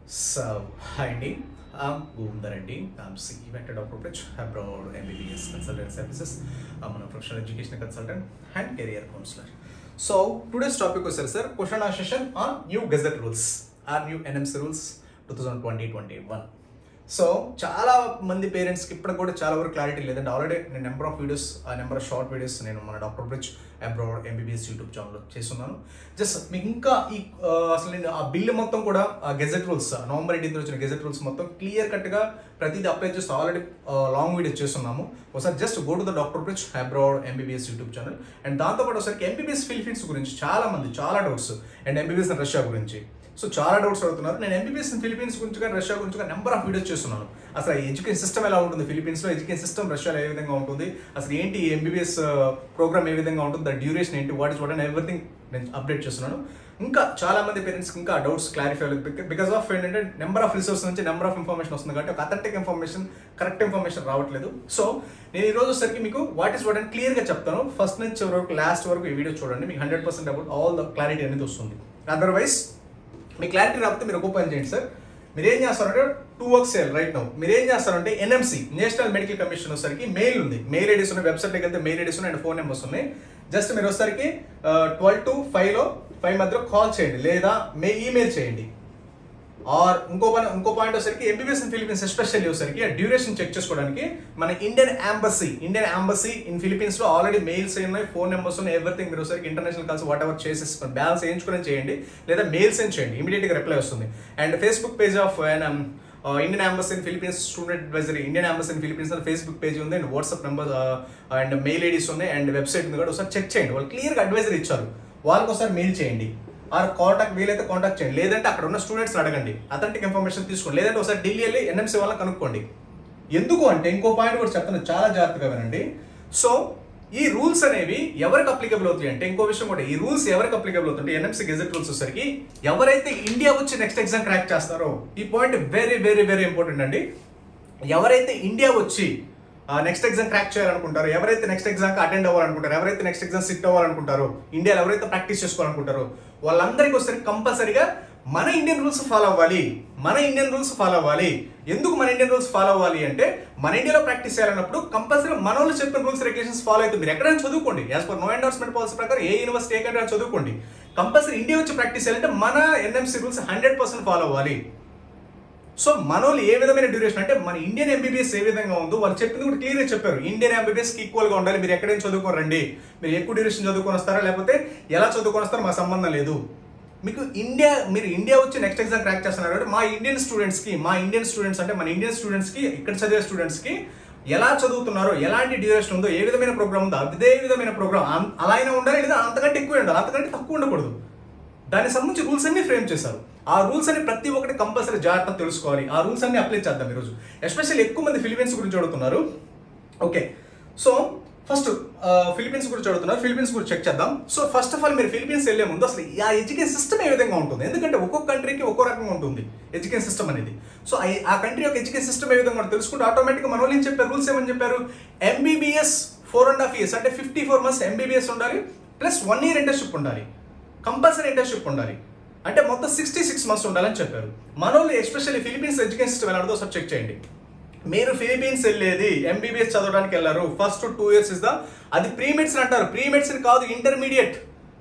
So, hi Andy. I'm Govindar Reddy. I'm CE Vector Dr. Bridge, abroad MBBS consultant services. I'm a professional education consultant and career counselor. So, today's topic was sir, question and session on new gazette rules or new NMC rules 2020-21. So చాలా మంది పేరెంట్స్కి ఇప్పుడు కూడా చాలా వరకు clarity లేదంటే already నేను number of videos ఆ నెంబర్ ఆఫ్ షార్ట్ వీడియోస్ నేను మన doctor bridge abroad MBBS YouTube ఛానల్లో చేస్తున్నాను జస్ట్ మీకు ఇంకా ఈ ఆ, అసలు నేను ఆ బిల్లు మొత్తం కూడా ఆ గెజెట్ రూల్స్ నవంబర్ ఎయిటీన్త్ వచ్చిన గెజెట్ రూల్స్ మొత్తం క్లియర్ కట్గా ప్రతిదీ అప్లై చేస్తూ ఆల్రెడీ లాంగ్ వీడియో చేస్తున్నాము ఒకసారి just go to the doctor bridge abroad MBBS YouTube channel and దాంతోపాటు ఒకసారి ఎంబీబీఎస్ ఫిలిపీన్స్ గురించి చాలా మంది చాలా డౌట్స్ అండ్ ఎంబీబీఎస్ రష్యా గురించి సో చాలా డౌట్స్ అడుగుతున్నారు నేను ఎంబీబీఎస్ ఫిలిపీన్స్ గురించి కానీ రష్యా గురించి కానీ నెంబర్ ఆఫ్ వీడియోస్ చేస్తున్నాను అసలు ఎడ్యుకేషన్ సిస్టమ్ ఎలా ఉంటుంది ఫిలిపీన్స్లో ఎడ్యుకేషన్ సిస్టమ్ రష్యాలో ఏ విధంగా ఉంటుంది అసలు ఏంటి ఎంబీబీఎస్ ప్రోగ్రామ్ ఏ విధంగా ఉంటుంది ద డ్యూరేషన్ ఏంటి what is what and everything నేను అప్డేట్ చేస్తున్నాను ఇంకా చాలా మంది పేరెంట్స్కి ఇంకా డౌట్స్ క్లారిఫై అవ్వలేదు బికాస్ ఆఫ్ ఏంటంటే నెంబర్ ఆఫ్ రిసోర్స్ నుంచి నెంబర్ ఆఫ్ ఇన్ఫర్మేషన్ వస్తుంది కాబట్టి ఒక అథెంటిక్ ఇన్ఫర్మేషన్ కరెక్ట్ ఇన్ఫర్మేషన్ రావట్లేదు సో నేను ఈ రోజు వచ్చేసరికి మీకు వాట్ ఇస్ వాట్ అని క్లియర్గా చెప్తాను ఫస్ట్ నుంచి చివరి వరకు లాస్ట్ వరకు ఈ వీడియో చూడండి మీకు hundred percent about all the clarity అనేది వస్తుంది అదర్వైజ్ మీ క్లారిటీ రాకపోతే మీరు ఒక పని చేయండి సార్ మీరు ఏం చేస్తారంటే టూ వర్క్స్ చేయాలి రైట్ నౌ మీరు ఏం చేస్తారంటే ఎన్ఎంసీ నేషనల్ మెడికల్ కమిషన్ వచ్చేసరికి మెయిల్ ఉంది మెయిల్ ఐడీస్ ఉన్నాయి వెబ్సైట్కి వెళ్తే మెయిల్ ఐడీస్ ఉన్నాయి అండ్ ఫోన్ నెంబర్స్ ఉన్నాయి జస్ట్ మీరు వచ్చేసరికి ట్వెల్వ్ టు ఫైవ్లో ఫైవ్ మధ్యలో కాల్ చేయండి లేదా మే ఈమెయిల్ చేయండి ఆర్ ఇంకో పని ఇంకో పాయింట్ వచ్చేసరికి ఎంబీబీఎస్ ఇన్ ఫిలిపీన్స్ ఎస్పెషల్లీ వచ్చేసరికి ఆ డ్యూరేషన్ చెక్ చేసుకోవడానికి మన Indian embassy Indian embassy in Philippines లో ఆల్రెడీ మెయిల్స్ ఉన్నాయి ఫోన్ నెంబర్స్ ఉన్నాయి ఎవ్రీథింగ్ మీరు వచ్చేసరికి ఇంటర్నేషనల్ కాల్స్ వాట్ ఎవర్ చేసేసుకొని బ్యాలెన్స్ వేయించుకొని చేయండి లేదా మెయిల్స్ ఏం చేయండి ఇమీడియట్ గా రిప్లై వస్తుంది and Facebook page of Indian embassy in Philippines student advisory Indian embassy in Philippines అని ఫేస్బుక్ పేజ్ ఉంది and WhatsApp number and mail IDs ఉన్నాయి అండ్ వెబ్సైట్ ఉంది కూడా ఒకసారి చెక్ చేయండి వాళ్ళు క్లియర్గా అడ్వైజరీ ఇచ్చారు వాళ్ళకి ఒకసారి మెయిల్ చేయండి ఆర్ కాంటాక్ట్ వీలైతే కాంటాక్ట్ చేయండి లేదంటే అక్కడ ఉన్న స్టూడెంట్స్ అడగండి అథెంటిక్ ఇన్ఫర్మేషన్ తీసుకోండి లేదంటే ఒకసారి ఢిల్లీ వెళ్ళి ఎన్ఎంసీ వాళ్ళని కనుక్కోండి ఎందుకు అంటే ఇంకో పాయింట్ కూడా చెప్తాను చాలా జాగ్రత్తగా వినండి సో ఈ రూల్స్ అనేవి ఎవరికి అప్లికబుల్ అవుతాయి అంటే ఇంకో విషయం కూడా ఈ రూల్స్ ఎవరికి అప్లికబుల్ అవుతుంటే ఎన్ఎంసీ గెజెట్ రూల్స్ వచ్చేసరికి ఎవరైతే ఇండియా వచ్చి నెక్స్ట్ ఎగ్జామ్ క్రాక్ చేస్తారో ఈ point very very very important అండి ఎవరైతే ఇండియా వచ్చి నెక్స్ట్ ఎగ్జామ్ క్రాక్ చేయాలనుకుంటారో ఎవరైతే నెక్స్ట్ ఎగ్జామ్ అటెండ్ అవ్వాలనుకుంటారో ఎవరైతే నెక్స్ట్ ఎగ్జామ్ సిట్ అవ్వాలనుకుంటారో ఇండియాలో ఎవరైతే ప్రాక్టీస్ చేసుకోవాలనుకుంటారో వాళ్ళందరికీ వస్తే కంపల్సరీగా మన ఇండియన్ రూల్స్ ఫాలో అవ్వాలి మన ఇండియన్ రూల్స్ ఫాలో అవ్వాలి ఎందుకు మన ఇండియన్ రూల్స్ ఫాలో అవ్వాలి అంటే మన ఇండియాలో ప్రాక్టీస్ చేయాలన్నప్పుడు కంపల్సరీ మన వాళ్ళు చెప్పిన రూల్స్ రెగ్యులేషన్స్ ఫాలో అయితే మీరు ఎక్కడైనా చదువుకోండి as per no endorsement policy ప్రకారం ఏ యూనివర్సిటీ ఎక్కడ చదువుకోండి కంపల్సరీ ఇండియా వచ్చి ప్రాక్టీస్ చేయాలంటే మన NMC rules hundred percent follow అవ్వాలి సో మనోళ్ళు ఏ విధమైన డ్యూరేషన్ అంటే మన ఇండియన్ ఎంబీబీఎస్ ఏ విధంగా ఉందో వాళ్ళు చెప్పింది కూడా క్లియర్గా చెప్పారు ఇండియన్ ఎంబీబీఎస్ కి ఈక్వల్ గా ఉండాలి మీరు ఎక్కడైనా చదువుకోరండి మీరు ఎక్కువ డ్యూరేషన్ చదువుకొని వస్తారా లేకపోతే ఎలా చదువుకొని వస్తారో మా సంబంధం లేదు మీకు ఇండియా మీరు ఇండియా వచ్చి నెక్స్ట్ ఎగ్జామ్ క్రాక్ చేస్తున్నారు కాబట్టి మా ఇండియన్ స్టూడెంట్స్ కి మా ఇండియన్ స్టూడెంట్స్ అంటే మన ఇండియన్ స్టూడెంట్స్ కి ఇక్కడ చదివే స్టూడెంట్స్ కి ఎలా చదువుతున్నారో ఎలాంటి డ్యూరేషన్ ఉందో ఏ విధమైన ప్రోగ్రామ్ ఉందో అదే విధమైన ప్రోగ్రామ్ అలా అయినా ఉండాలి లేదా అంతకంటే ఎక్కువ ఉండాలి అంతకంటే తక్కువ ఉండకూడదు దానికి సంబంధించి రూల్స్ అన్ని ఫ్రేమ్ చేశారు ఆ రూల్స్ అన్ని ప్రతి ఒక్కటి కంపల్సరీ జాగ్రత్త తెలుసుకోవాలి ఆ రూల్స్ అన్ని అప్లై చేద్దాం ఈరోజు ఎస్పెషల్లీ ఎక్కువ మంది ఫిలిపీన్స్ గురించి అడుగుతున్నారు ఓకే సో ఫస్ట్ ఫిలిపీన్స్ గురించి అడుగుతున్నారు ఫిలిపీన్స్ గురించి చెక్ చేద్దాం సో ఫస్ట్ ఆఫ్ ఆల్ మీరు ఫిలిపీన్స్ వెళ్ళే ముందు అసలు ఆ ఎడ్యుకేషన్ సిస్టమ్ ఏ విధంగా ఉంటుంది ఎందుకంటే ఒక్కొక్క కంట్రీకి ఒక్కో రకంగా ఉంటుంది ఎడ్యుకేషన్ సిస్టమ్ అనేది సో ఆ- ఆ కంట్రీ యొక్క ఎడ్యుకేషన్ సిస్టమ్ ఏ విధంగా ఉంటుందో తెలుసుకుంటే ఆటోమేటిక్గా మన వాళ్ళు ఏం చెప్పారు రూల్స్ ఏమని చెప్పారు MBBS four and half years అంటే ఫిఫ్టీ ఫోర్ మంత్స్ ఎంబీబీఎస్ ఉండాలి ప్లస్ వన్ ఇయర్ ఇంటర్న్షిప్ ఉండాలి కంపల్సరీ ఇంటర్న్షిప్ ఉండాలి అంటే మొత్తం సిక్స్టీ సిక్స్ మంత్స్ ఉండాలని చెప్పారు మన వాళ్ళు ఎస్పెషల్లీ ఫిలిపీన్స్ ఎడ్యుకేషన్ సిస్టమ్ ఎలా ఉంటుందో ఒకసారి చెక్ చేయండి మీరు ఫిలిపీన్స్ వెళ్ళేది ఎంబీబీఎస్ చదవడానికి వెళ్ళారు first two years is the అది ప్రీ మెడిసిన్ అంటారు ప్రీ మెడిసిన్ కాదు intermediate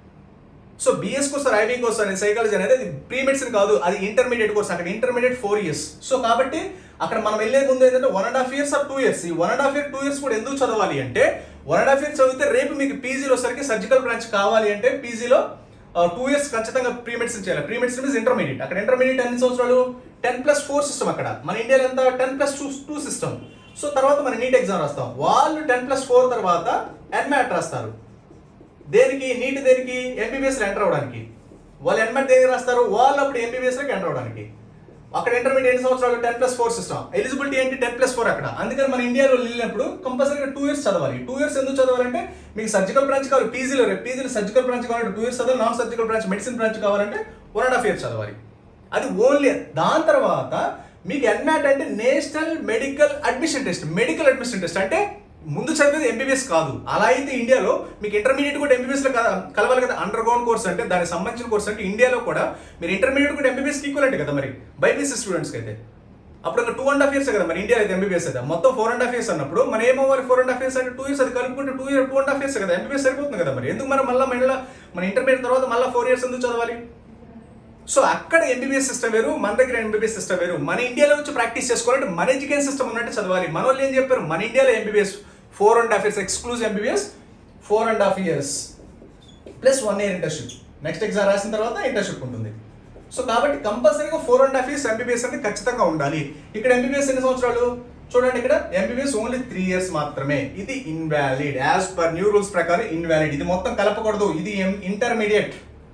so BS course IB course అనేది సైకాలజీ అనేది అది ప్రీ మెడిసిన్ కాదు అది ఇంటర్మీడియట్ కోర్స్ అక్కడ ఇంటర్మీడియట్ ఫోర్ ఇయర్స్ సో కాబట్టి అక్కడ మనం వెళ్ళే ముందు ఏంటంటే one and half years or two years ఈ one and half year two years కూడా ఎందుకు చదవాలి అంటే వన్ అండ్ హాఫ్ ఇయర్స్ చదివితే రేపు మీకు పీజీలో సరికి సర్జికల్ బ్రాంచ్ కావాలి అంటే పీజీలో టూ ఇయర్స్ ఖచ్చితంగా ప్రీ మెడిసిన్ చేయాలి ప్రీ మెడిసిన్ మీన్స్ ఇంటర్మీడియట్ అక్కడ ఇంటర్మీడియట్ ఎన్ని సంవత్సరాలు టెన్ ప్లస్ ఫోర్ సిస్టమ్ అక్కడ మన ఇండియాలో ఎంత ten plus two two system so తర్వాత మన నీట్ ఎగ్జామ్ రాస్తాం వాళ్ళు టెన్ ప్లస్ ఫోర్ తర్వాత ఎన్మ్యాట్ రాస్తారు దేనికి నీట్ దేనికి ఎంబీబీఎస్ ఎంటర్ అవడానికి వాళ్ళు ఎన్మెట్ దేనికి రాస్తారు వాళ్ళు అప్పుడు ఎంబీబీఎస్ లోకి ఎంటర్ అవడానికి అక్కడ ఇంటర్మీడియట్ ఎన్ని సంవత్సరాలు ten plus four system eligibility ఏంటి టెన్ ప్లస్ ఫోర్ అక్కడ అందుకని మన ఇండియాలో వెళ్ళినప్పుడు కంపల్సరీగా టూ ఇయర్స్ చదవాలి టూ ఇయర్స్ ఎందుకు చదవాలంటే మీకు సర్జికల్ బ్రాంచ్ కావాలి పీజీలో పీజీలో సర్జికల్ బ్రాంచ్ కావాలంటే టూ ఇయర్స్ చదవాలి non surgical branch medicine branch కావాలంటే వన్ అండ్ హాఫ్ ఇయర్స్ చదవాలి అది ఓన్లీ దాని తర్వాత మీకు ఎన్మాట్ అంటే national medical admission test medical admission test అంటే ముందు చదివేది ఎంబీబీఎస్ కాదు అలా అయితే ఇండియాలో మీకు ఇంటర్మీడియట్ కూడా ఎంబీబీఎస్ లో క- కలవాలి కదా అండర్ గ్రౌండ్ కోర్స్ అంటే దానికి సంబంధించిన కోర్స్ అంటే ఇండియాలో కూడా మీరు ఇంటర్మీడియట్ కూడా ఎంబీబీఎస్ ఈక్వల్ కదా మరి బైపీసీ స్టూడెంట్స్ అయితే అప్పుడు ఇంకా టూ అండ్ హాఫ్ ఇయర్స్ కదా మరి ఇండియా అయితే ఎంబీబీఎస్ అయితే మొత్తం ఫోర్ అండ్ హాఫ్ ఇయర్స్ అన్నప్పుడు మన ఏమవ్వాలి ఫోర్ అండ్ హాఫ్ ఇయర్స్ అంటే టూ ఇయర్స్ అది కలుపుకుంటే two year two and half years కదా ఎంబీబీఎస్ సరిపోతుంది కదా మరి ఎందుకు మనం మళ్ళీ మళ్ళీ మన ఇంటర్మీడియట్ తర్వాత మళ్ళీ ఫోర్ ఇయర్స్ ఎందుకు చదవాలి సో అక్కడ ఎంబీబీఎస్ సిస్టమ్ వేరు మన దగ్గర ఎంబీబీఎస్ సిస్టమ్ వేరు మన ఇండియాలో వచ్చి ప్రాక్టీస్ చేసుకోవాలంటే మన ఎడ్యుకేషన్ సిస్టమ్ ఉన్నట్టు చదవాలి మన వాళ్ళు ఏం చెప్పారు మన ఇండియాలో MBBS four and half years exclusive MBBS four and half years plus one year internship next exam రాసిన తర్వాత ఇంటర్న్షిప్ ఉంటుంది సో కాబట్టి కంపల్సరీగా four and half years MBBS అనేది ఖచ్చితంగా ఉండాలి ఇక్కడ ఎంబీబీఎస్ ఎన్ని సంవత్సరాలు చూడండి ఇక్కడ ఎంబీబీఎస్ ఓన్లీ త్రీ ఇయర్స్ మాత్రమే ఇది invalid as per new rules ప్రకారం ఇన్వాలిడ్ ఇది మొత్తం కలపకూడదు ఇది ఇంటర్మీడియట్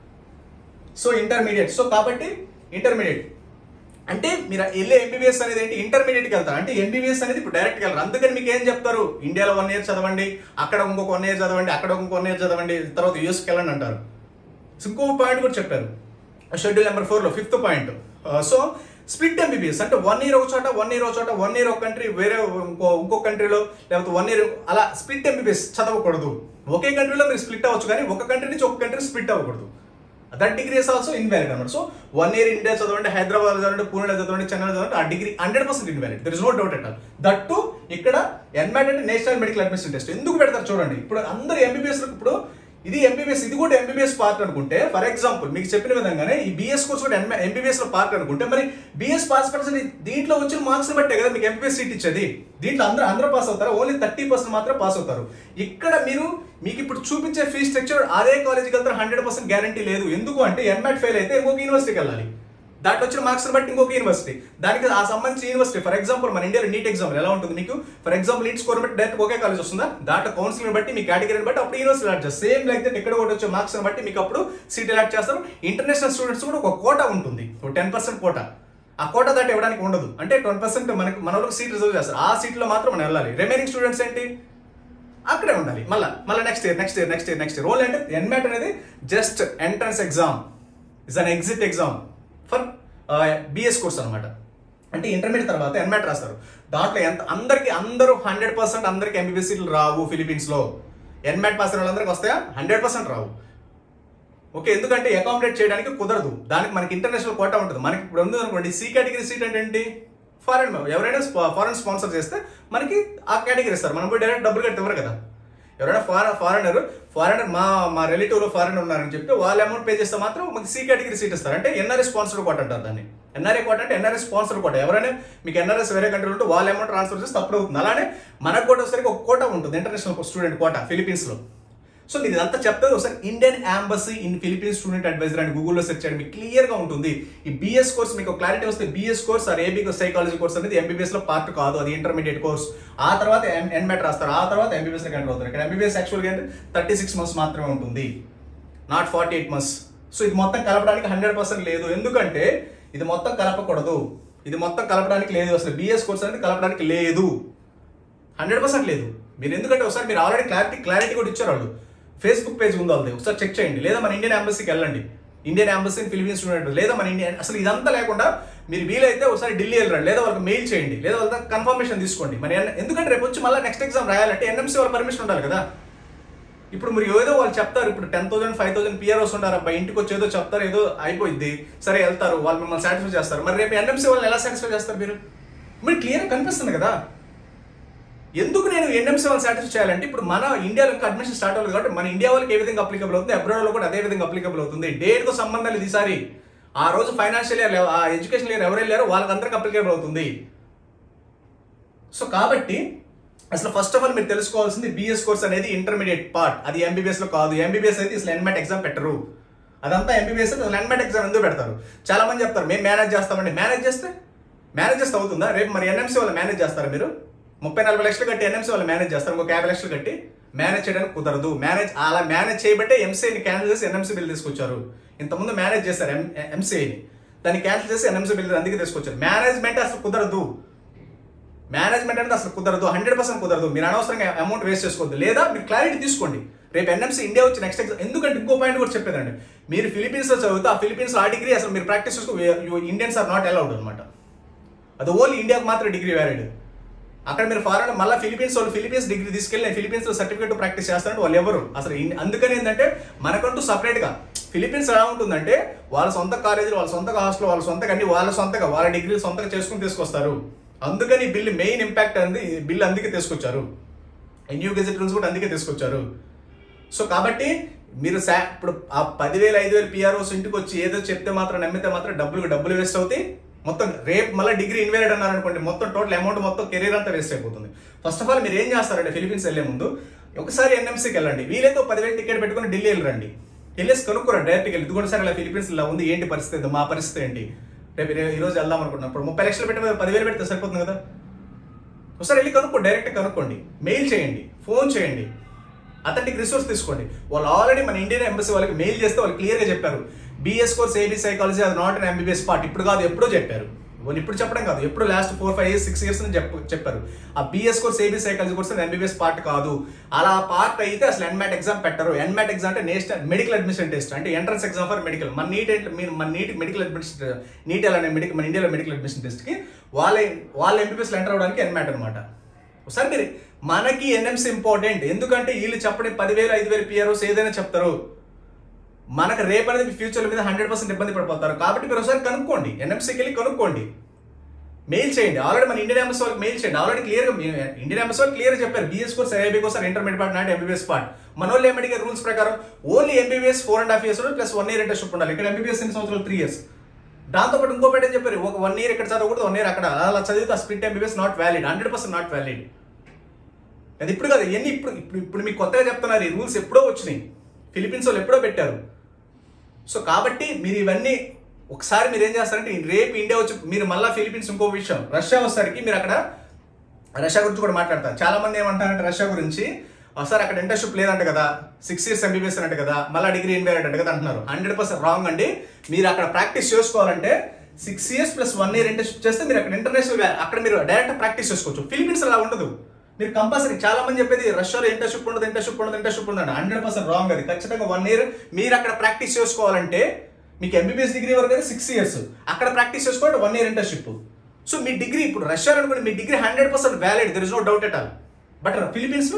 సో ఇంటర్మీడియట్ సో కాబట్టి ఇంటర్మీడియట్ అంటే మీరు వెళ్ళే ఎంబీబీఎస్ అనేది ఏంటి ఇంటర్మీడియట్కి వెళ్తారు అంటే ఎంబీబీఎస్ అనేది ఇప్పుడు డైరెక్ట్కి వెళ్ళరు అందుకని మీకు ఏం చెప్తారు ఇండియాలో వన్ ఇయర్ చదవండి అక్కడ ఇంకొక వన్ ఇయర్ చదవండి అక్కడ ఇంకొక వన్ ఇయర్ చదవండి తర్వాత యూఎస్కి వెళ్ళండి అంటారు సో ఇంకో పాయింట్ కూడా చెప్పారు షెడ్యూల్ నెంబర్ ఫోర్లో fifth point so split MBBS అంటే వన్ ఇయర్ ఒక చోట వన్ ఇయర్ ఒక చోట వన్ ఇయర్ ఒక కంట్రీ వేరే ఇంకో ఇంకో కంట్రీలో లేకపోతే వన్ ఇయర్ అలా స్ప్లిట్ ఎంబీబీఎస్ చదవకూడదు ఒకే కంట్రీలో మీరు స్ప్లిట్ అవ్వచ్చు కానీ ఒక కంట్రీ నుంచి ఒక కంట్రీ స్ప్లిట్ అవ్వకూడదు that degree is also invalid అనమాట సో వన్ ఇయర్ ఇండియా చదవండి హైదరాబాద్ చదవండి పూణేలో చదవండి చెన్నైలో చదవండి ఆ degree hundred percent invalid there is no doubt at all that too ఇక్కడ ఎన్మాట్ అంటే నేషనల్ మెడికల్ అడ్మిషన్ టెస్ట్ ఎందుకు పెడతారు చూడండి ఇప్పుడు అందరు ఎంబీబీఎస్ ఇప్పుడు ఇది ఎంబీబీఎస్ ఇది కూడా ఎంబీబీఎస్ పార్ట్ అనుకుంటే ఫర్ ఎగ్జాంపుల్ మీకు చెప్పిన విధంగానే ఈ బీఎస్ కోర్స్ కూడా ఎంబీబీఎస్ లో పార్ట్ అనుకుంటే మరి బీఎస్ పాస్ పర్సెంట్ దీంట్లో వచ్చిన మార్క్స్ బట్టే కదా మీకు ఎంబీబీఎస్ సీట్ ఇచ్చేది దీంట్లో అందరూ అందరూ పాస్ అవుతారు ఓన్లీ థర్టీ పర్సెంట్ మాత్రం పాస్ అవుతారు ఇక్కడ మీరు మీకు ఇప్పుడు చూపించే ఫీ స్ట్రక్చర్ అదే కాలేజీకి వెళ్తారు హండ్రెడ్ పర్సెంట్ గ్యారంటీ లేదు ఎందుకు అంటే ఎంఎట్ ఫెయిల్ అయితే ఇంకొక యూనివర్సిటీకి వెళ్ళాలి దాంట్లో వచ్చిన మార్క్స్ బట్టి ఇంకొక యూనివర్సిటీ దానికి ఆ సంబంధించిన యూనివర్సిటీ ఫర్ ఎగ్జాంపుల్ మన ఇండియాలో నీట్ ఎగ్జామ్ ఎలా ఉంటుంది మీకు ఫర్ ఎగ్జాంపుల్ నీట్ స్కోర్ బట్టి డైరెక్ట్ ఒకే కాలేజ్ వస్తుందా దాంట్లో కౌన్సిలింగ్ బట్టి మీ కేటగిరీని బట్టి అప్పుడు యూనివర్సిటీ అలాట్ చేస్తారు సేమ్ లైక్ దట్ ఇక్కడ కూడా వచ్చే మార్క్స్ బట్టి మీకు అప్పుడు సీట్ అలాట్ చేస్తారు ఇంటర్నేషనల్ స్టూడెంట్స్ కూడా ఒక కోటా ఉంటుంది ఒక టెన్ పర్సెంట్ కోటా ఆ కోటా దాటి ఇవ్వడానికి ఉండదు అంటే ట్వంటీ పర్సెంట్ మనకి మన వాళ్ళకి సీట్ రిజర్వ్ చేస్తారు ఆ సీట్లో మాత్రం మనం వెళ్ళాలి రిమైనింగ్ స్టూడెంట్స్ ఏంటి అక్కడే ఉండాలి మళ్ళీ మళ్ళీ next year next year next year next year roll అంటే ఎన్మాట్ అనేది just entrance exam is an exit exam for BS course అనమాట అంటే ఇంటర్మీడియట్ తర్వాత ఎన్మాట్ రాస్తారు దాంట్లో ఎంత అందరికి అందరూ హండ్రెడ్ పర్సెంట్ అందరికి ఎంబీబీఎస్ సీట్లు రావు ఫిలిపీన్స్ లో ఎన్మాట్ పాస్ అయిన వాళ్ళందరికీ వస్తాయా హండ్రెడ్ పర్సెంట్ రావు ఓకే ఎందుకంటే అకామిడేట్ చేయడానికి కుదరదు దానికి మనకి ఇంటర్నేషనల్ కోటా ఉంటుంది మనకి ఇప్పుడు ఉంది అనుకోండి సి కేటగిరీ సీట్ అంటే ఏంటి ఫారెన్ ఎవరైనా ఫారెన్ స్పాన్సర్ చేస్తే మనకి ఆ కేటగిరీ ఇస్తారు మనం పోయి డైరెక్ట్ డబ్బులు కట్టి ఇవ్వరు కదా ఎవరైనా ఫారెన్ ఫారెనర్ ఫారెనర్ మా మా రిలేటివ్లో ఫారెనర్ ఉన్నారని చెప్తే వాళ్ళ అమౌంట్ పే చేస్తే మాత్రం మనకి సి కేటగిరీ సీట్ ఇస్తారు అంటే ఎన్ఆర్ఎస్ స్పాన్సర్ కోట అంటారు దాన్ని ఎన్ఆర్ఏ కోట అంటే ఎన్ఆర్ఎస్ స్పాన్సర్ కోట ఎవరైనా మీకు ఎన్ఆర్ఎస్ వేరే కంట్రీలో ఉంటే వాళ్ళ అమౌంట్ ట్రాన్స్ఫర్ చేస్తే తప్పుడు అవుతుంది అలానే మనకు కూడా వచ్చేసరికి ఒక కోట ఉంటుంది ఇంటర్నేషనల్ స్టూడెంట్ కోట ఫిలిపీన్స్లో సో మీరు ఇదంతా చెప్తారు ఒకసారి Indian embassy in Philippines student adviser అని గూగుల్లో సెర్చ్ చేయండి మీకు క్లియర్ గా ఉంటుంది ఈ బిఎస్ కోర్స్ మీకు క్లారిటీ వస్తే BS course or AB psychology course అనేది ఎంబీబీఎస్ లో పార్ట్ కాదు అది ఇంటర్మీడియట్ కోర్స్ ఆ తర్వాత ఎన్మెట్ రాస్తారు ఆ తర్వాత ఎంబీబీఎస్ ఎంటర్ అవుతారు ఇక్కడ ఎంబీబీఎస్ యాక్చువల్గా అంటే థర్టీ సిక్స్ మంత్స్ మాత్రమే ఉంటుంది not forty eight months so ఇది మొత్తం కలపడానికి హండ్రెడ్ పర్సెంట్ లేదు ఎందుకంటే ఇది మొత్తం కలపకూడదు ఇది మొత్తం కలపడానికి లేదు అసలు బిఎస్ కోర్స్ అనేది కలపడానికి లేదు హండ్రెడ్ పర్సెంట్ లేదు మీరు ఎందుకంటే ఒకసారి మీరు ఆల్రెడీ క్లారిటీ క్లారిటీ కూడా ఇచ్చారు వాళ్ళు ఫేస్బుక్ పేజ్ ఉంది వాళ్ళది ఒకసారి చెక్ చేయండి లేదా మన ఇండియన్ ఎంబసీకి వెళ్ళండి ఇండియన్ ఎంబసీ ఫిలిపీన్స్ స్టూడెంట్ లేదా మన ఇండియన్ అసలు ఇదంతా లేకుండా మీరు వీలైతే ఒకసారి ఢిల్లీ వెళ్ళండి లేదా వాళ్ళకి మెయిల్ చేయండి లేదా వాళ్ళ కన్ఫర్మేషన్ తీసుకోండి మరి ఎన్- ఎందుకంటే రేపు వచ్చి మళ్ళీ నెక్స్ట్ ఎగ్జామ్ రాయాలంటే ఎన్ఎంసీ వాళ్ళ పర్మిషన్ ఉండాలి కదా ఇప్పుడు మీరు ఏదో వాళ్ళు చెప్తారు ఇప్పుడు ten thousand five thousand PR వస్తుంటారు అబ్బాయి ఇంటికి వచ్చి ఏదో చెప్తారు ఏదో అయిపోయింది సరే వెళ్తారు వాళ్ళు మిమ్మల్ని సాటిస్ఫై చేస్తారు మరి రేపు ఎన్ఎంసీ వాళ్ళని ఎలా సాటిస్ఫై చేస్తారు మీరు మీరు క్లియర్ కనిపిస్తుంది కదా ఎందుకు నేను ఎన్ఎంసీ వాళ్ళు సాటిస్ఫై చేయాలంటే ఇప్పుడు మన ఇండియాలో ఇంకా అడ్మిషన్ స్టార్ట్ అవ్వదు కాబట్టి మన ఇండియా వాళ్ళకి ఏ విధంగా అప్లికబుల్ అవుతుంది అబ్రాడ్ లో కూడా అదే విధంగా అప్లికబుల్ అవుతుంది డేట్ తో సంబంధం లేదు ఈసారి ఆ రోజు ఫైనాన్షియల్ ఇయర్ ఆ ఎడ్యుకేషన్ ఇయర్ ఎవరు వెళ్ళారో వాళ్ళకందరికి అప్లికబుల్ అవుతుంది సో కాబట్టి అసలు ఫస్ట్ ఆఫ్ ఆల్ మీరు తెలుసుకోవాల్సింది బిఎస్ కోర్స్ అనేది ఇంటర్మీడియట్ పార్ట్ అది ఎంబీబీఎస్ లో కాదు ఎంబీబీఎస్ అయితే అసలు ఎన్మెట్ ఎగ్జామ్ పెట్టరు అదంతా ఎంబీబీఎస్ అసలు ఎన్మెట్ ఎగ్జామ్ ఎందుకు పెడతారు చాలా మంది చెప్తారు మేము మేనేజ్ చేస్తామండి మేనేజ్ చేస్తే మేనేజ్ చేస్తే అవుతుందా రేపు మరి ఎన్ఎంసీ వాళ్ళు మేనేజ్ చేస్తారా మీరు ముప్పై నలభై లక్షలు కట్టి ఎన్ఎంసీ వాళ్ళు మేనేజ్ చేస్తారు ఇంకొక యాభై లక్షలు కట్టి మేనేజ్ చేయడానికి కుదరదు మేనేజ్ అలా మేనేజ్ చేయబట్టే ఎంసీఐని క్యాన్సిల్ చేసి ఎన్ఎంసీ బిల్ తీసుకొచ్చారు ఇంతకుముందు మేనేజ్ చేస్తారు ఎం ఎంసీఐని దాన్ని క్యాన్సిల్ చేసి ఎన్ఎంసీ బిల్ అందుకే తీసుకొచ్చారు మేనేజ్మెంట్ అసలు కుదరదు మేనేజ్మెంట్ అనేది అసలు కుదరదు హండ్రెడ్ పర్సెంట్ కుదరదు మీరు అనవసరంగా అమౌంట్ వేస్ట్ చేసుకోవద్దు లేదా మీరు క్లారిటీ తీసుకోండి రేపు ఎన్ఎంసీ ఇండియా వచ్చి నెక్స్ట్ ఎగ్జామ్ ఎందుకంటే ఇంకో పాయింట్ కూడా చెప్పేదండి మీరు ఫిలిపీన్స్ లో చదివితే ఆ ఫిలిపీన్స్ ఆ డిగ్రీ అసలు మీరు ప్రాక్టీస్ చేసుకో ఇండియన్స్ ఆర్ నాట్ అలౌడ్ అనమాట అది ఓన్లీ ఇండియాకి మాత్రం డిగ్రీ వ్యాలిడ్ అక్కడ మీరు ఫారెన్ మళ్ళీ ఫిలిపీన్స్ వాళ్ళు ఫిలిపీన్స్ డిగ్రీ తీసుకెళ్ళి నేను ఫిలిపీన్స్ లో సర్టిఫికేట్ ప్రాక్టీస్ చేస్తానంటే వాళ్ళు ఎవరు అసలు ఇన్- అందుకని ఏంటంటే మనకంటూ సపరేట్ గా ఫిలిపీన్స్ ఎలా ఉంటుందంటే వాళ్ళ సొంత కాలేజీలు వాళ్ళ సొంత హాస్టల్ వాళ్ళ సొంతగా అన్ని వాళ్ళ సొంతగా వాళ్ళ డిగ్రీలు సొంతగా చేసుకుని తీసుకొస్తారు అందుకని బిల్ మెయిన్ ఇంపాక్ట్ అనేది బిల్ అందుకే తీసుకొచ్చారు న్యూ గెజెట్ రూల్స్ కూడా అందుకే తీసుకొచ్చారు సో కాబట్టి మీరు సా ఇప్పుడు ఆ పదివేలు ఐదు వేలు పిఆర్ఓస్ ఇంటికి వచ్చి ఏదో చెప్తే మాత్రం నమ్మితే మాత్రం డబ్బులు డబ్బులు వేస్ట్ అవుతాయి మొత్తం రేపు మళ్ళీ డిగ్రీ ఇన్వాలిడ్ అన్నారు అనుకోండి మొత్తం టోటల్ అమౌంట్ మొత్తం కెరీర్ అంతా వేస్ట్ అయిపోతుంది ఫస్ట్ ఆఫ్ ఆల్ మీరు ఏం చేస్తారంటే ఫిలిపీన్స్ వెళ్ళే ముందు ఒకసారి ఎన్ఎంసీకి వెళ్ళండి వీలైతే ఒక పదివేలు టికెట్ పెట్టుకుని ఢిల్లీ వెళ్ళరండి వెళ్ళేసి కనుక్కోరండి డైరెక్ట్గా వెళ్ళి ఇదిగోండి సార్ ఇలా ఫిలిపీన్స్ ఇలా ఉంది ఏంటి పరిస్థితి మా పరిస్థితి ఏంటి రేపు ఈ రోజు వెళ్దాం అనుకుంటున్నాం ఇప్పుడు ముప్పై లక్షలు పెట్టి మీద పదివేలు పెడితే సరిపోతుంది కదా ఒకసారి వెళ్ళి కనుక్కో డైరెక్ట్ కనుక్కోండి మెయిల్ చేయండి ఫోన్ చేయండి అతనికి రిసోర్స్ తీసుకోండి వాళ్ళు ఆల్రెడీ మన ఇండియన్ ఎంబసీ వాళ్ళకి మెయిల్ చేస్తే వాళ్ళు క్లియర్గా చెప్పారు బీఎస్ కోర్స్ ఏబీ సైకాలజీ అది నాట్ అన్ ఎంబీబీఎస్ పార్ట్ ఇప్పుడు కాదు ఎప్పుడో చెప్పారు వాళ్ళు ఇప్పుడు చెప్పడం కాదు ఎప్పుడు last four five years six years చెప్ప చెప్పారు ఆ BS course AB psychology course MBBS part కాదు అలా పార్ట్ అయితే అసలు ఎన్మాట్ ఎగ్జామ్ పెట్టరు ఎన్మాట్ ఎగ్జామ్ అంటే నేషనల్ మెడికల్ అడ్మిషన్ టెస్ట్ అంటే ఎంట్రన్స్ ఎగ్జామ్ ఫర్ మెడికల్ మన నీట్ మీరు మన నీట్ మెడికల్ అడ్మిషన్ నీట్ అలానే మెడికల్ మన ఇండియాలో మెడికల్ అడ్మిషన్ టెస్ట్కి వాళ్ళ వాళ్ళ ఎంబీబీఎస్ ఎంటర్ అవడానికి ఎన్మాట్ అనమాట ఒకసారి మీరు మనకి ఎన్ఎంసీ ఇంపార్టెంట్ ఎందుకంటే వీళ్ళు చెప్పడం పదివేలు ఐదు వేలు పిఆర్ఓస్ ఏదైనా చెప్తారు మనకు రేపు అనేది ఫ్యూచర్ మీద హండ్రెడ్ పర్సెంట్ ఇబ్బంది పడిపోతారు కాబట్టి మీరు ఒకసారి కనుక్కోండి ఎన్ఎంసీకి వెళ్ళి కనుక్కోండి మెయిల్ చేయండి ఆల్రెడీ మన ఇండియన్ ఎంబసీ వాళ్ళకి మెయిల్ చేయండి ఆల్రెడీ క్లియర్ ఇండియన్ ఎంబసీ వాళ్ళు క్లియర్ చెప్పారు బీఎస్ కోర్స్ ఐఐబీ కోసం intermediate part not MBBS part మన వాళ్ళు ఏమడిగే రూల్స్ ప్రకారం only MBBS four and half years plus one year internship ఉండాలి ఇక్కడ ఎంబీబీఎస్ ఎన్ని సంవత్సరాలు త్రీ ఇయర్స్ దాంతో పాటు ఇంకో పెట్టని చెప్పారు ఒక వన్ ఇయర్ ఇక్కడ చదవకూడదు వన్ ఇయర్ అక్కడ అలా చదివితే ఆ split MBBS not valid hundred percent not valid అది ఇప్పుడు కాదు ఇవన్నీ ఇప్పుడు ఇప్పుడు ఇప్పుడు మీకు కొత్తగా చెప్తున్నారు ఈ రూల్స్ ఎప్పుడో వచ్చినాయి ఫిలిపీన్స్ వాళ్ళు ఎప్పుడో పెట్టారు సో కాబట్టి మీరు ఇవన్నీ ఒకసారి మీరు ఏం చేస్తారంటే రేపు ఇండియా వచ్చి మీరు మళ్ళీ ఫిలిపీన్స్ ఇంకో విషయం రష్యా వచ్చేసరికి మీరు అక్కడ రష్యా గురించి కూడా మాట్లాడతారు చాలా మంది ఏమంటారంటే రష్యా గురించి సార్ అక్కడ ఇంటర్న్షిప్ లేదంట కదా సిక్స్ ఇయర్స్ ఎంబీబీఎస్ అంట కదా మళ్ళీ డిగ్రీ ఇన్వేరెంట్ అంట కదా అంటున్నారు హండ్రెడ్ పర్సెంట్ రాంగ్ అండి మీరు అక్కడ ప్రాక్టీస్ చేసుకోవాలంటే six years plus one year internship చేస్తే మీరు అక్కడ ఇంటర్నేషనల్ అక్కడ మీరు డైరెక్ట్ ప్రాక్టీస్ చేసుకోవచ్చు ఫిలిపీన్స్ అలా ఉండదు మీరు కంపల్సరీ చాలా మంది చెప్పేది రష్యాలో ఇంటర్న్షిప్ ఉండదు ఇంటర్న్షిప్ ఉండదు ఇంటర్న్షిప్ ఉండదు హండ్రెడ్ పర్సెంట్ రాంగ్ అది ఖచ్చితంగా వన్ ఇయర్ మీరు అక్కడ ప్రాక్టీస్ చేసుకోవాలంటే మీకు ఎంబీబీఎస్ డిగ్రీ వరకు అయితే సిక్స్ ఇయర్స్ అక్కడ ప్రాక్టీస్ చేసుకోవాలి వన్ ఇయర్ ఇంటర్న్షిప్ సో మీ డిగ్రీ ఇప్పుడు రష్యాలో అనుకోండి మీ degree hundred percent valid there is no doubt at all but ఫిలిపీన్స్లో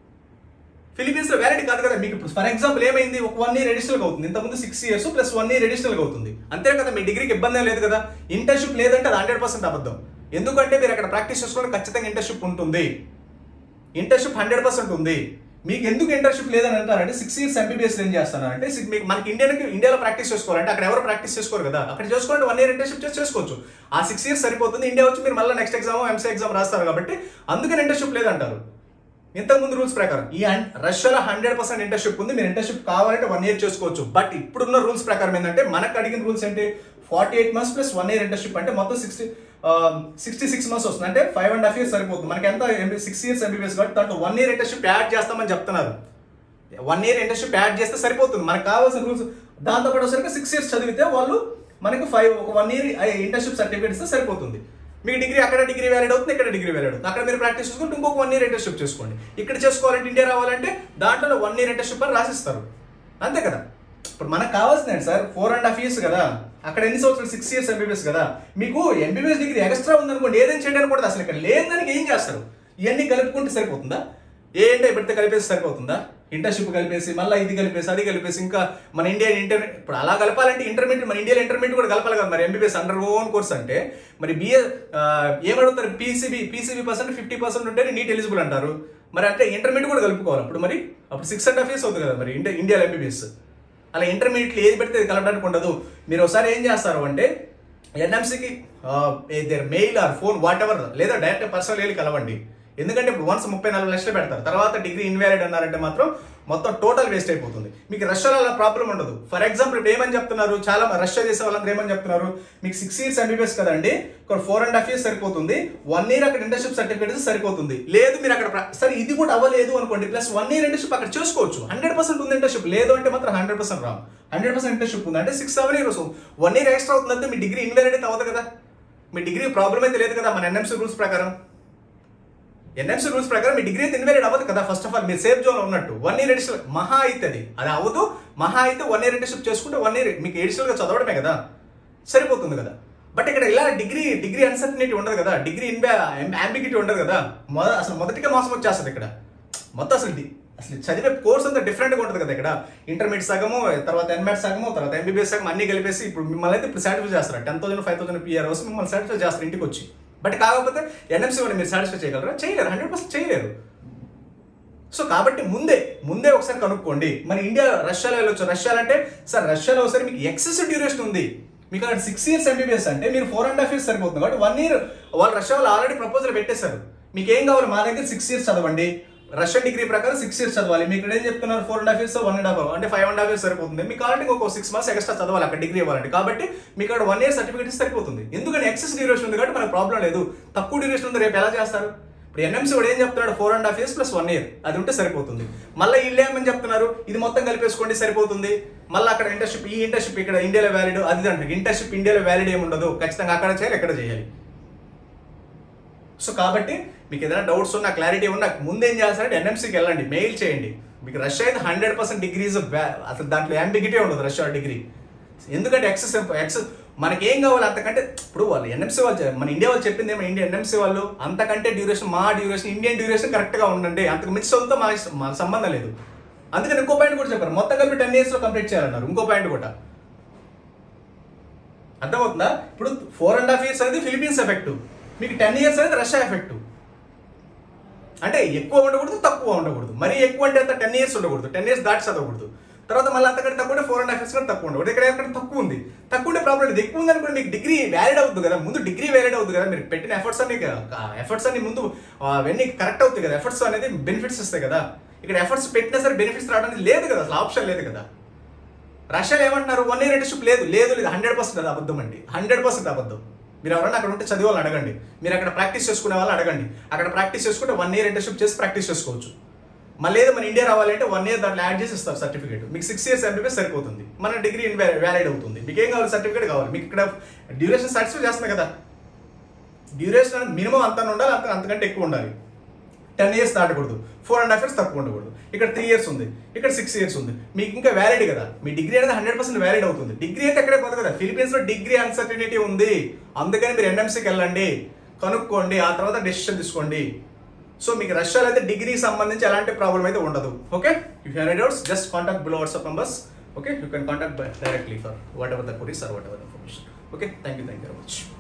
ఫిలిపీన్స్ లో వ్యాలిడ్ కాదు కదా మీకు ఇప్పుడు ఫర్ ఎగ్జాంపుల్ ఏమైంది ఒక వన్ ఇయర్ అడిషనల్ గా అవుతుంది ఇంతకుముందు six years plus one year additional గా అవుతుంది అంతే కదా మీ డిగ్రీకి ఇబ్బంది ఏం లేదు కదా ఇంటర్న్షిప్ లేదంటే అది హండ్రెడ్ పర్సెంట్ అబద్ధం ఎందుకంటే మీరు అక్కడ ప్రాక్టీస్ చేసుకోవడం ఖచ్చితంగా ఇంటర్న్షిప్ ఉంటుంది ఇంటర్న్షిప్ హండ్రెడ్ పర్సెంట్ ఉంది మీకు ఎందుకు ఇంటర్న్షిప్ లేదని అంటారంటే సిక్స్ ఇయర్స్ ఎంబీబీఎస్ ఏం చేస్తానంటే సి- మీకు మనకి ఇండియాకి ఇండియాలో ప్రాక్టీస్ చేసుకోవాలంటే అక్కడ ఎవరు ప్రాక్టీస్ చేసుకోరు కదా అక్కడ చేసుకోవాలంటే వన్ ఇయర్ ఇంటర్న్షిప్ చేసి చేసుకోవచ్చు ఆ సిక్స్ ఇయర్స్ సరిపోతుంది ఇండియా వచ్చి మీరు మళ్ళీ నెక్స్ట్ ఎగ్జామ్ ఎంసీ ఎగ్జామ్ రాస్తారు కాబట్టి అందుకని ఇంటర్న్షిప్ లేదంటారు ఇంతకు ముందు రూల్స్ ప్రకారం ఈ అన్- రష్యాలో హండ్రెడ్ పర్సెంట్ ఇంటర్న్షిప్ ఉంది మీరు ఇంటర్న్షిప్ కావాలంటే వన్ ఇయర్ చేసుకోవచ్చు బట్ ఇప్పుడున్న రూల్స్ ప్రకారం ఏంటంటే మనకు అడిగిన రూల్స్ ఏంటి forty eight months plus one year internship అంటే మొత్తం సిక్స్టీ సిక్స్టీ సిక్స్ మంత్స్ వస్తుంది అంటే ఫైవ్ అండ్ హాఫ్ ఇయర్స్ సరిపోతుంది మనకి ఎంత సిక్స్ ఇయర్స్ ఎంబీబీఎస్ కాబట్టి దాంట్లో వన్ ఇయర్ ఇంటర్న్షిప్ యాడ్ చేస్తామని చెప్తున్నారు వన్ ఇయర్ ఇంటర్న్షిప్ యాడ్ చేస్తే సరిపోతుంది మనకు కావాల్సిన రూల్స్ దాంతో పాటు వచ్చరికి సిక్స్ ఇయర్స్ చదివితే వాళ్ళు మనకి ఫైవ్ ఒక వన్ ఇయర్ ఇంటర్న్షిప్ సర్టిఫికేట్ ఇస్తే సరిపోతుంది మీకు డిగ్రీ అక్కడ డిగ్రీ వ్యాలిడ్ అవుతుంది ఇక్కడ డిగ్రీ వ్యాలిడ్ అవుతుంది అక్కడ మీరు ప్రాక్టీస్ చేసుకుంటే ఇంకొక వన్ ఇయర్ ఇంటర్న్షిప్ చేసుకోండి ఇక్కడ చేసుకోవాలంటే ఇండియా రావాలంటే దాంట్లో వన్ ఇయర్ ఇంటర్న్షిప్ అని రాసిస్తారు అంతే కదా ఇప్పుడు మనకు కావాల్సింది sir four and half years కదా అక్కడ ఎన్ని సంవత్సరాలు సిక్స్ ఇయర్స్ ఎంబీబీఎస్ కదా మీకు ఎంబీబీఎస్ డిగ్రీ ఎక్స్ట్రా ఉందనుకోండి ఏదైనా చేయడానికి కూడా అసలు ఇక్కడ లేదని ఏం చేస్తారు ఇవన్నీ కలుపుకుంటే సరిపోతుందా ఏంటో పెడితే కలిపేసి సరిపోతుందా ఇంటర్న్షిప్ కలిపేసి మళ్ళీ ఇది కలిపేసి అది కలిపేసి ఇంకా మన ఇండియన్ ఇంటర్ ఇప్పుడు అలా కలపాలంటే ఇంటర్మీడియట్ మన ఇండియన్ ఇంటర్మీడియట్ కూడా కలపాలి కదా మరి ఎంబీబీఎస్ అండర్ ఓన్ కోర్స్ అంటే మరి బిఏ ఏమడుగుతారు PCB PCB percent fifty percent ఉంటే నీట్ ఎలిజిబుల్ అంటారు మరి అంటే ఇంటర్మీడియట్ కూడా కలుపుకోవాలి అప్పుడు మరి అప్పుడు సిక్స్ అండ్ హాఫ్ ఇయర్స్ అవుతుంది కదా మరి ఇండియా ఇండియాలో ఎంబీబీఎస్ అలా ఇంటర్మీడియట్లో ఏది పెడితే అది కలపడానికి ఉండదు మీరు ఒకసారి ఏం చేస్తారు అంటే ఎన్ఎంసీకి mail or phone whatever లేదా డైరెక్ట్ పర్సనల్ వెళ్ళి కలవండి ఎందుకంటే ఇప్పుడు వన్స్ ముప్పై నాలుగు లక్షలు పెడతారు తర్వాత డిగ్రీ ఇన్వాలిడ్ అన్నారంటే మాత్రం మొత్తం టోటల్ వేస్ట్ అయిపోతుంది మీకు రష్యాలో అలా ప్రాబ్లం ఉండదు ఫర్ ఎగ్జాంపుల్ ఇప్పుడు ఏమని చెప్తున్నారు చాలా మంది రష్యా చేసే వాళ్ళందరూ ఏమని చెప్తున్నారు మీకు సిక్స్ ఇయర్స్ ఎంబీబీఎస్ కదండి ఇక్కడ ఫోర్ అండ్ హాఫ్ ఇయర్స్ సరిపోతుంది వన్ ఇయర్ అక్కడ ఇంటర్న్షిప్ సర్టిఫికేట్ సరిపోతుంది లేదు మీరు అక్కడ ప్ర- సరే ఇది కూడా అవ్వలేదు అనుకోండి ప్లస్ వన్ ఇయర్ ఇంటర్న్షిప్ అక్కడ చేసుకోవచ్చు హండ్రెడ్ పర్సెంట్ ఉంది ఇంటర్న్షిప్ లేదు అంటే మాత్రం హండ్రెడ్ పర్సెంట్ రామ్ హండ్రెడ్ పర్సెంట్ ఇంటర్న్షిప్ ఉంది అంటే six seven years one year extra అవుతుందంటే మీ డిగ్రీ ఇన్వాలిడ్ అయితే అవ్వదు కదా మీ డిగ్రీ ప్రాబ్లం అయితే లేదు కదా మన ఎన్ఎంసీ రూల్స్ ప్రకారం ఎన్ఎంసీ రూల్స్ ప్రకారం మీ డిగ్రీ అయితే ఇన్వాలిడ్ అవ్వదు కదా ఫస్ట్ ఆఫ్ ఆల్ మీరు సేఫ్ జోన్ ఉన్నట్టు వన్ ఇయర్ ఎడిషనల్ మహా అయితే అది అది అవ్వదు మహా అయితే వన్ ఇయర్ ఇంటర్న్షిప్ చేసుకుంటే వన్ ఇయర్ మీకు ఎడిషనల్ గా చదవడమే కదా సరిపోతుంది కదా బట్ ఇక్కడ ఇలా డిగ్రీ డిగ్రీ అన్సర్టనిటీ ఉండదు కదా డిగ్రీ ఇన్బా అంబిగిటీ ఉండదు కదా మొద అసలు మొదటిగా మోసం వచ్చేస్తుంది ఇక్కడ మొత్తం అసలు డి- అసలు చదివే కోర్స్ అంతా డిఫరెంట్గా ఉంటుంది కదా ఇక్కడ ఇంటర్మీడియట్ సగము తర్వాత ఎన్మెట్ సగము తర్వాత ఎంబీబీఎస్ సగం అన్ని కలిపేసి ఇప్పుడు మిమ్మల్ని అయితే ఇప్పుడు సాటిస్ఫై చేస్తారు ten thousand five thousand PR వస్తే మిమ్మల్ని సాటిస్ఫై చేస్తారు ఇంటికి వచ్చి బట్ కాకపోతే ఎన్ఎంసీ వాళ్ళు మీరు సాటిస్ఫై చేయగలరా చేయలేరు హండ్రెడ్ పర్సెంట్ చేయలేరు సో కాబట్టి ముందే ముందే ఒకసారి కనుక్కోండి మన ఇండియా రష్యాలో వెళ్ళొచ్చు రష్యాలో అంటే సార్ రష్యాలో ఒకసారి మీకు ఎక్సెసివ్ డ్యూరేషన్ ఉంది మీకు అక్కడ సిక్స్ ఇయర్స్ ఎంబీబీఎస్ అంటే మీరు ఫోర్ అండ్ హాఫ్ ఇయర్స్ సరిపోతుంది కాబట్టి వన్ ఇయర్ వాళ్ళు రష్యా వాళ్ళు ఆల్రెడీ ప్రపోజల్ పెట్టేశారు మీకు ఏం కావాలి మా దగ్గర సిక్స్ ఇయర్స్ చదవండి రష్యన్ డిగ్రీ ప్రకారం సిక్స్ ఇయర్స్ చదవాలి మీకు ఇక్కడ ఏం చెప్తున్నారు four and half years one and half అంటే ఫైవ్ అండ్ హాఫ్ ఇయర్స్ సరిపోతుంది మీకు ఆల్రెడీ ఒక సిక్స్ మంత్స్ ఎక్స్ట్రా చదవాలి అక్కడ డిగ్రీ ఇవ్వాలంటే కాబట్టి మీకు అక్కడ వన్ ఇయర్ సర్టిఫికేట్ సరిపోతుంది ఎందుకంటే ఎక్సెస్ డ్యూరేషన్ ఉంది కాబట్టి మనకు ప్రాబ్లం లేదు తక్కువ డ్యూరేషన్ ఉంది రేపు ఎలా చేస్తారు ఇప్పుడు ఎన్ఎంసీ వాడు ఏం చెప్తున్నాడు four and half years plus one year అది ఉంటే సరిపోతుంది మళ్ళీ వీళ్ళు ఏమని చెప్తున్నారు ఇది మొత్తం కలిపేసుకోండి సరిపోతుంది మళ్ళీ అక్కడ ఇంటర్షిప్ ఈ ఇంటర్షిప్ ఇక్కడ ఇండియాలో వ్యాలిడ్ అది అంటే ఇంటర్షిప్ ఇండియాలో వ్యాలిడ్ ఏమి ఉండదు ఖచ్చితంగా అక్కడ చేయాలి ఎక్కడ చేయాలి సో కాబట్టి మీకు ఏదైనా డౌట్స్ ఉన్నా క్లారిటీ ఉన్నా ముందు ఏం చేస్తారంటే ఎన్ఎంసీకి వెళ్ళండి మెయిల్ చేయండి మీకు రష్యా అయితే హండ్రెడ్ పర్సెంట్ డిగ్రీస్ అసలు దాంట్లో అంబిగిటీ ఉండదు రష్యా డిగ్రీ ఎందుకంటే ఎక్సెస్ ఎక్సెస్ మనకి ఏం కావాలి అంతకంటే ఇప్పుడు వాళ్ళు ఎన్ఎంసీ వాళ్ళు చె- మన ఇండియా వాళ్ళు చెప్పింది ఏమో ఇండియా ఎన్ఎంసీ వాళ్ళు అంతకంటే డ్యూరేషన్ మా డ్యూరేషన్ ఇండియన్ డ్యూరేషన్ కరెక్ట్గా ఉండండి అంతకు మిస్ అవుతుందో మా మాకు సంబంధం లేదు అందుకని ఇంకో పాయింట్ కూడా చెప్పారు మొత్తం కలిపి టెన్ ఇయర్స్లో కంప్లీట్ చేయాలన్నారు ఇంకో పాయింట్ కూడా అర్థమవుతుందా ఇప్పుడు ఫోర్ అండ్ హాఫ్ ఇయర్స్ అనేది ఫిలిపీన్స్ ఎఫెక్ట్ మీకు టెన్ ఇయర్స్ అనేది రష్యా ఎఫెక్ట్ అంటే ఎక్కువ ఉండకూడదు తక్కువ ఉండకూడదు మరీ ఎక్కువ అంటే అంత టెన్ ఇయర్స్ ఉండకూడదు టెన్ ఇయర్స్ దాటి చదవకూడదు తర్వాత మళ్ళీ అంతకంటే తక్కువ ఫోర్ అండ్ హాఫ్ ఇయర్స్ కూడా తక్కువ ఉండకూడదు ఇక్కడ ఎక్కడ తక్కువ ఉంది తక్కువ ఉండే ప్రాబ్లం లేదు ఎక్కువ ఉందని కూడా మీకు డిగ్రీ వ్యాలిడ్ అవుతుంది కదా ముందు డిగ్రీ వ్యాలిడ్ అవుతుంది కదా మీరు పెట్టిన ఎఫర్ట్స్ అన్ని ఎఫర్ట్స్ అన్ని ముందు ఆ, అవన్నీ కరెక్ట్ అవుతాయి కదా ఎఫర్ట్స్ అనేది బెనిఫిట్స్ ఇస్తాయి కదా ఇక్కడ ఎఫర్ట్స్ పెట్టినా సరే బెనిఫిట్స్ రావడానికి లేదు కదా అసలు ఆప్షన్ లేదు కదా రష్యాలో ఏమంటున్నారు వన్ ఇయర్ ఇంటర్షిప్ లేదు లేదు లేదు హండ్రెడ్ పర్సెంట్ అది అబద్ధం అండి హండ్రెడ్ పర్సెంట్ అబద్ధం మీరు ఎవరైనా అక్కడ ఉంటే చదివాలని అడగండి మీరు అక్కడ ప్రాక్టీస్ చేసుకునే వాళ్ళని అడగండి అక్కడ ప్రాక్టీస్ చేసుకుంటే వన్ ఇయర్ ఇంటర్షిప్ చేసి ప్రాక్టీస్ చేసుకోవచ్చు మళ్ళీ ఏదో మన ఇండియా రావాలంటే వన్ ఇయర్ దాంట్లో యాడ్ చేసి ఇస్తారు సర్టిఫికేట్ మీకు సిక్స్ ఇయర్స్ ఎంబీబీఎస్ సరిపోతుంది మన డిగ్రీ వ్యాలిడ్ అవుతుంది మీకు ఏం కావాలి సర్టిఫికేట్ కావాలి మీకు ఇక్కడ డ్యూరేషన్ సాటిస్ఫై చేస్తుంది కదా డ్యూరేషన్ మినిమం అంత ఉండాలి అంత అంతకంటే ఎక్కువ ఉండాలి టెన్ ఇయర్స్ దాటకూడదు ఫోర్ అండ్ హాఫ్ ఇయర్స్ తక్కువ ఉండకూడదు ఇక్కడ త్రీ ఇయర్స్ ఉంది ఇక్కడ సిక్స్ ఇయర్స్ ఉంది మీకు ఇంకా వ్యాలిడ్ కదా మీ డిగ్రీ అనేది హండ్రెడ్ పర్సెంట్ వ్యాలిడ్ అవుతుంది డిగ్రీ అయితే ఎక్కడే పోదు కదా ఫిలిపీన్స్ లో డిగ్రీ అన్సర్టినిటీ ఉంది అందుకని మీరు ఎన్ఎంసీకి వెళ్ళండి కనుక్కోండి ఆ తర్వాత డెసిషన్ తీసుకోండి సో మీకు రష్యాలో అయితే డిగ్రీకి సంబంధించి ఎలాంటి ప్రాబ్లం అయితే ఉండదు okay you have doubts just contact below WhatsApp numbers okay you can contact directly for whatever the queries or whatever information okay thank you thank you very much